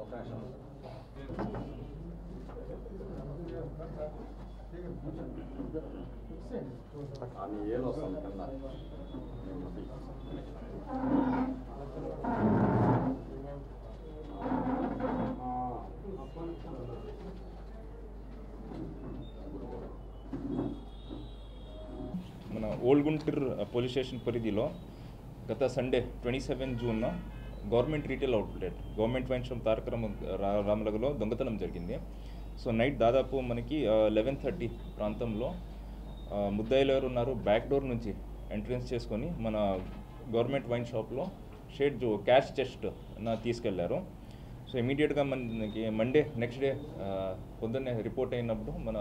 ఆమె ఏలు వస్తుంది కింద మన ఓల్డ్ గుంటూరు పోలీస్ స్టేషన్ పరిధిలో గత సండే ట్వంటీ సెవెన్ జూన్న government retail outlet government wine shop Tarakarama రా- రామనగర్లో దొంగతనం జరిగింది సో నైట్ దాదాపు మనకి లెవెన్ థర్టీ ప్రాంతంలో ఆ, ముద్దాయిలు ఎవరు ఉన్నారు బ్యాక్ డోర్ నుంచి ఎంట్రన్స్ చేసుకొని మన గవర్నమెంట్ వైన్ షాప్లో షేడ్ జో క్యాష్ చెస్ట్ నా తీసుకెళ్లారు సో ఇమీడియట్గా మనకి మండే నెక్స్ట్ డే పొద్దున్నే రిపోర్ట్ అయినప్పుడు మన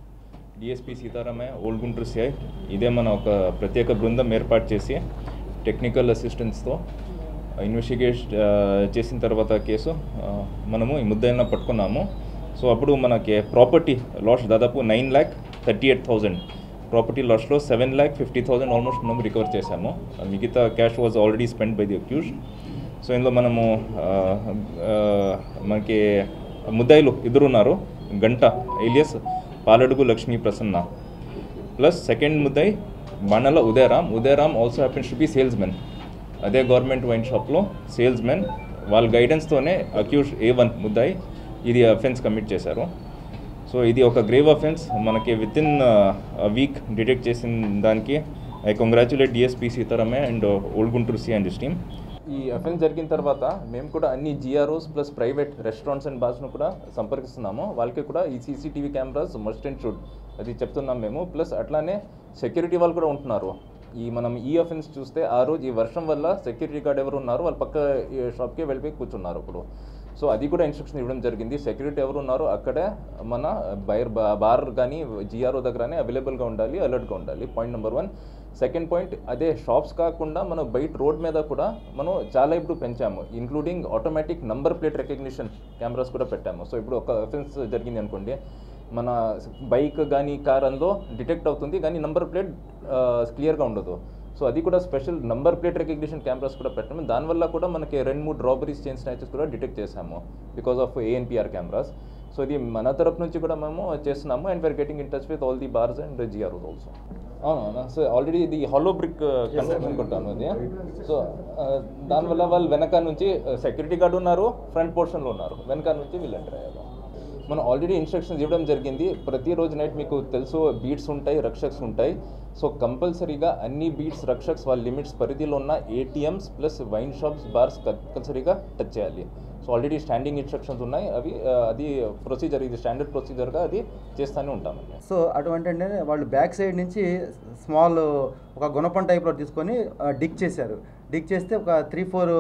DSP Sitaramayya old Guntur CI ఇదే మన ఒక ప్రత్యేక బృందం ఏర్పాటు చేసి టెక్నికల్ అసిస్టెన్స్తో ఇన్వెస్టిగేట్ చేసిన తర్వాత కేసు ఆ, మనము ఈ ముద్దాయిలను పట్టుకున్నాము సో అప్పుడు మనకి ప్రాపర్టీ లాస్ దాదాపు nine lakh thirty eight thousand property లాస్లో seven lakh fifty thousand almost మనం రికవర్ చేశాము ఆ మిగతా cash was already spend by the accused so ఇందులో మనము ఆ, ఆ, మనకి ముద్దాయిలు ఇద్దరు ఉన్నారు గంట alias Paladugu Lakshmi Prasanna plus second ముద్దాయి Bandala Udayaram Udayaram also happens to be salesmen అదే గవర్నమెంట్ వైన్ షాప్లో సేల్స్ మెన్ వాళ్ళ గైడెన్స్తోనే అక్యూజ్ ఏ వన్ ముద్దాయి ఇది అఫెన్స్ కమిట్ చేశారు సో ఇది ఒక గ్రేవ్ అఫెన్స్ మనకి విత్ ఇన్ వీక్ డిటెక్ట్ చేసిన దానికి I congratulate DSP Sitaramayya and old Guntur C and team ఈ అఫెన్స్ జరిగిన తర్వాత మేము కూడా అన్ని GROs plus private restaurants and బార్స్ను కూడా సంపర్కిస్తున్నాము వాళ్ళకి కూడా ఈ CCTV cameras must and should అది చెప్తున్నాం మేము ప్లస్ అట్లానే సెక్యూరిటీ వాళ్ళు కూడా ఉంటున్నారు ఈ మనం ఈ అఫెన్స్ చూస్తే ఆ రోజు ఈ వర్షం వల్ల సెక్యూరిటీ గార్డ్ ఎవరు ఉన్నారు వాళ్ళు పక్క ఈ షాప్కి వెళ్ళిపోయి కూర్చున్నారు ఇప్పుడు సో అది కూడా ఇన్స్ట్రక్షన్ ఇవ్వడం జరిగింది సెక్యూరిటీ ఎవరు ఉన్నారో అక్కడే మన బైర్ బార్ కానీ జిఆర్ఓ దగ్గరనే అవైలబుల్గా ఉండాలి అలర్ట్గా ఉండాలి point number one second point అదే షాప్స్ కాకుండా మనం బయట రోడ్ మీద కూడా మనం చాలా ఇప్పుడు పెంచాము including automatic number plate recognition cameras కూడా పెట్టాము సో ఇప్పుడు ఒక అఫెన్స్ జరిగింది అనుకోండి మన బైక్ కానీ కార్ అందులో డిటెక్ట్ అవుతుంది కానీ నంబర్ ప్లేట్ క్లియర్గా ఉండదు సో అది కూడా special number plate recognition cameras కూడా పెట్టాము దానివల్ల కూడా మనకి రెండు మూడు రాబరీస్ చైన్ స్నాచెస్ కూడా డిటెక్ట్ చేసాము because of ANPR cameras so ఇది మన తరపు నుంచి కూడా మేము చేస్తున్నాము and we're getting in touch with all the bars and GROs also అవునా సో ఆల్రెడీ ఇది హాలో బ్రిక్ అనుకుంటాను అది సో దానివల్ల వాళ్ళు వెనక నుంచి సెక్యూరిటీ గార్డ్ ఉన్నారు ఫ్రంట్ పోర్షన్లో ఉన్నారు వెనక నుంచి వీళ్ళు ఎంటర్ అయ్యారు మనం ఆల్రెడీ ఇన్స్ట్రక్షన్స్ ఇవ్వడం జరిగింది ప్రతిరోజు నైట్ మీకు తెలుసు బీట్స్ ఉంటాయి రక్షక్స్ ఉంటాయి సో కంపల్సరీగా అన్ని బీట్స్ రక్షక్స్ వాళ్ళ లిమిట్స్ పరిధిలో ఉన్న ATMs plus wine shops bars కంపల్సరీగా టచ్ చేయాలి సో ఆల్రెడీ స్టాండింగ్ ఇన్స్ట్రక్షన్స్ ఉన్నాయి అవి ఆ, అది ప్రొసీజర్ ఇది స్టాండర్డ్ ప్రొసీజర్గా అది చేస్తూనే ఉంటామండి సో అటువంటి అంటే వాళ్ళు బ్యాక్ సైడ్ నుంచి స్మాల్ ఒక గుణపం టైప్లో తీసుకొని ఆ, డిక్ చేశారు డిక్ చేస్తే ఒక త్రీ ఫోర్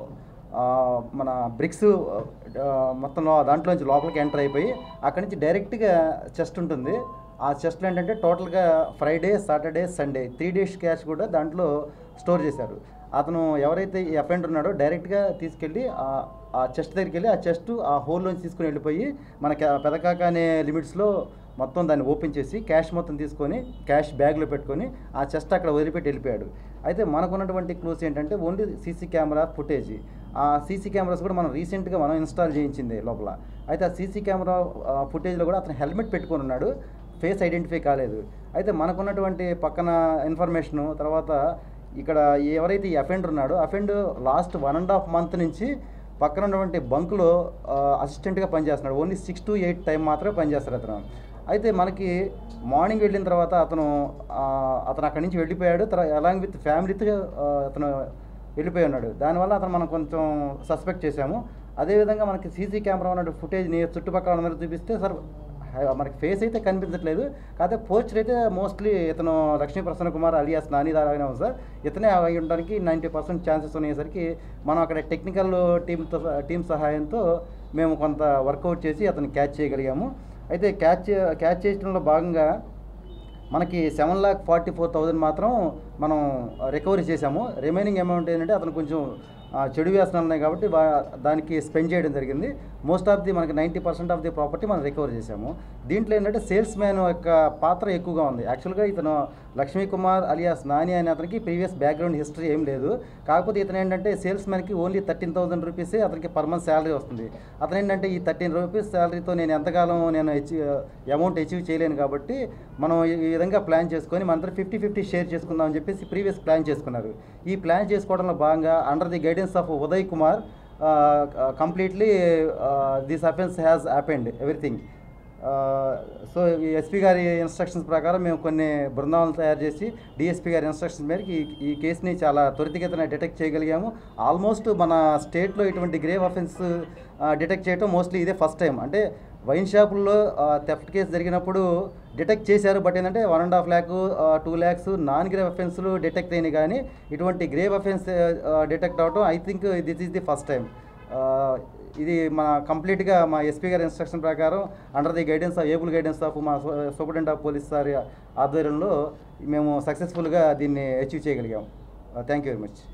మన బ్రిక్స్ మొత్తం లో- దాంట్లోంచి లోపలికి ఎంటర్ అయిపోయి అక్కడి నుంచి డైరెక్ట్గా చెస్ట్ ఉంటుంది ఆ చెస్ట్లో ఏంటంటే టోటల్గా Friday Saturday Sunday three days cash కూడా దాంట్లో స్టోర్ చేశారు అతను ఎవరైతే ఈ అఫెండర్ ఉన్నాడో డైరెక్ట్గా తీసుకెళ్ళి ఆ- ఆ చెస్ట్ దగ్గరికి వెళ్ళి ఆ చెస్ట్ ఆ హోల్లోంచి తీసుకుని వెళ్ళిపోయి మన క- పెదకాక అనే లిమిట్స్లో మొత్తం దాన్ని ఓపెన్ చేసి క్యాష్ మొత్తం తీసుకొని క్యాష్ బ్యాగ్లో పెట్టుకొని ఆ చెస్ట్ అక్కడ వదిలిపెట్టి వెళ్ళిపోయాడు అయితే మనకున్నటువంటి క్లూస్ ఏంటంటే ఓన్లీ సీసీ కెమెరా ఫుటేజ్ ఆ సీసీ కెమెరాస్ కూడా మనం రీసెంట్గా మనం ఇన్స్టాల్ చేయించింది లోపల అయితే ఆ సీసీ కెమెరా ఫుటేజ్లో కూడా అతను హెల్మెట్ పెట్టుకొని ఉన్నాడు ఫేస్ ఐడెంటిఫై కాలేదు అయితే మనకున్నటువంటి పక్కన ఇన్ఫర్మేషను తర్వాత ఇక్కడ ఎవరైతే ఈ అఫెండర్ ఉన్నాడో offender last one and half month నుంచి పక్కన ఉన్నటువంటి బంకులో అసిస్టెంట్గా పనిచేస్తున్నాడు only six to eight time మాత్రమే పనిచేస్తాడు అతను అయితే మనకి మార్నింగ్ వెళ్ళిన తర్వాత అతను ఆ, అతను అక్కడి నుంచి వెళ్ళిపోయాడు తర్వాత అలాంగ్ విత్ ఫ్యామిలీతో ఆ, అతను వెళ్ళిపోయి ఉన్నాడు దానివల్ల అతను మనం కొంచెం సస్పెక్ట్ చేశాము అదేవిధంగా మనకి సీసీ కెమెరా ఉన్న ఫుటేజ్ని చుట్టుపక్కల అందరూ చూపిస్తే సార్ హై- మనకి ఫేస్ అయితే కనిపించట్లేదు కాకపోతే పోస్టర్ అయితే మోస్ట్లీ ఇతను లక్ష్మీ ప్రసన్న కుమార్ అలియాస్ నాని దారాగానే ఉంది సార్ ఇతనే అయి ఉండడానికి నైంటీ పర్సెంట్ ఛాన్సెస్ ఉన్నసరికి మనం అక్కడ టెక్నికల్ టీంతో టీం సహాయంతో మేము కొంత వర్కౌట్ చేసి అతను క్యాచ్ చేయగలిగాము అయితే క్యాచ్ క్యాచ్ చేయడంలో భాగంగా మనకి seven lakh forty four thousand మాత్రం మనం రికవరీ చేశాము రిమైనింగ్ అమౌంట్ ఏంటంటే అతను కొంచెం ఆ, చెడు వ్యసనాలు ఉన్నాయి కాబట్టి వా- దానికి స్పెండ్ చేయడం జరిగింది మోస్ట్ ఆఫ్ ది మనకి ninety percent of the property మనం రికవర్ చేశాము దీంట్లో ఏంటంటే సేల్స్ మ్యాన్ యొక్క పాత్ర ఎక్కువగా ఉంది యాక్చువల్గా ఇతను లక్ష్మీ కుమార్ అలియాస్ నాని అనే అతనికి ప్రీవియస్ బ్యాక్గ్రౌండ్ హిస్టరీ ఏం లేదు కాకపోతే ఇతను ఏంటంటే సేల్స్ మ్యాన్కి ఓన్లీ థర్టీన్ థౌసండ్ రూపీసే అతనికి పర్ మంత్ శాలరీ వస్తుంది అతను ఏంటంటే ఈ థర్టీన్ రూపీస్ శాలరీతో నేను ఎంతకాలం నేను అచీవ్ అమౌంట్ అచీవ్ చేయలేను కాబట్టి మనం ఈ ఈ విధంగా ప్లాన్ చేసుకొని మనందరం ఫిఫ్టీ ఫిఫ్టీ షేర్ చేసుకుందాం అని చెప్పేసి ప్రీవియస్ ప్లాన్ చేసుకున్నారు ఈ ప్లాన్ చేసుకోవడంలో భాగంగా under the guidance of Uday Kumar completely this offence has happened everything so ఈ ఎస్పీ గారి ఇన్స్ట్రక్షన్స్ ప్రకారం మేము కొన్ని బృందాలను తయారు చేసి డిఎస్పీ గారి ఇన్స్ట్రక్షన్స్ మేరకు ఈ ఈ కేసుని చాలా త్వరితగతిన డిటెక్ట్ చేయగలిగాము ఆల్మోస్ట్ మన స్టేట్లో ఇటువంటి గ్రేవ్ అఫెన్స్ డిటెక్ట్ చేయడం మోస్ట్లీ ఇదే ఫస్ట్ టైం అంటే వైన్ షాపుల్లో థెఫ్ట్ కేసు జరిగినప్పుడు డిటెక్ట్ చేశారు బట్ ఏంటంటే one and half lakh two lakhs non grave అఫెన్స్లు డిటెక్ట్ అయినాయి కానీ ఇటువంటి గ్రేవ్ అఫెన్స్ డిటెక్ట్ అవడం I think this is the first time ఇది మన కంప్లీట్గా మా ఎస్పీ గారి ఇన్స్ట్రక్షన్ ప్రకారం under the guidance of able guidance of మా సూపరింటెండెంట్ ఆఫ్ పోలీస్ సార్ ఆధ్వర్యంలో మేము సక్సెస్ఫుల్గా దీన్ని అచీవ్ చేయగలిగాం థ్యాంక్ యూ వెరీ మచ్